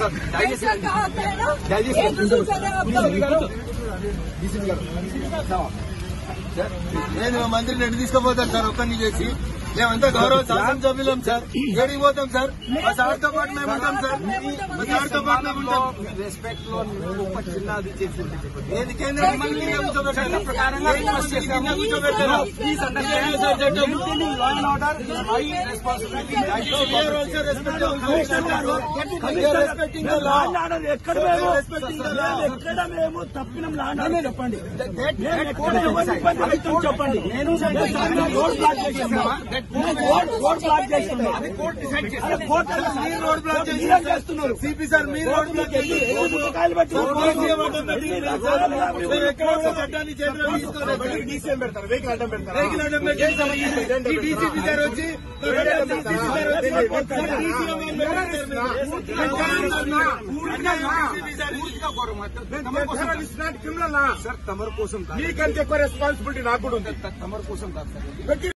నేను మంత్రిని ఎటు తీసుకుపోతాను సార్ ఒక్కరిని చేసి మేమంతా గౌరవ శాసనసభ్యులం సార్ ఏడికి పోతాం సార్ మా సార్తో పాటు మేము ఉంటాం సార్ మా సార్తో పాటు మేము ఉంటాం రెస్పెక్ట్ లో నువ్వు ఒక చిన్నది చేసి ఉంటే చెప్పండి. ఏది కేంద్ర మిమ్మల్ని కింద కూర్చోబెట్టాను. ప్రకారంగా ఏది మిమ్మల్ని కింద కూర్చోబెట్టాను. Please understand, maintaining law and order is my responsibility. We are also respecting the law. We are respecting the law. ఎక్కడ We మేము are respecting the law. ఎక్కడ మేము తప్పినం లాంటి చెప్పండి మేము ఎక్కడ ఎవరిని ఇబ్బంది పెడుతున్నాం చెప్పండి నేను రోడ్ బ్లాక్ చేస్తున్నాం రోడ్ రోడ్ బ్లాక్ చేస్తున్నాం అది కోర్టు డిసైడ్ చేస్తుంది కోర్టు మీరు రోడ్ బ్లాక్ చేసి మీరేం చేస్తున్నారు సిపి సార్ మీరు రోడ్ బ్లాక్ చేసి పుస్తకాలు పెట్టి పోలీసు ఏమంటారు? మేము ఎక్కడ ఉన్న చట్టాన్ని చేతిలో తీసుకోలేదు. వెహికల్ అడ్డం పెట్టి ఈ డీసీపీ సార్ వచ్చి డీసీపీ సార్ వచ్చి డీసీఓ గారిని పెట్టారు. సార్ తమరు కోసం కాదు. మీకంటే ఎక్కువ రెస్పాన్సిబిలిటీ నాకు కూడా ఉంది తమరు కోసం కాదు సార్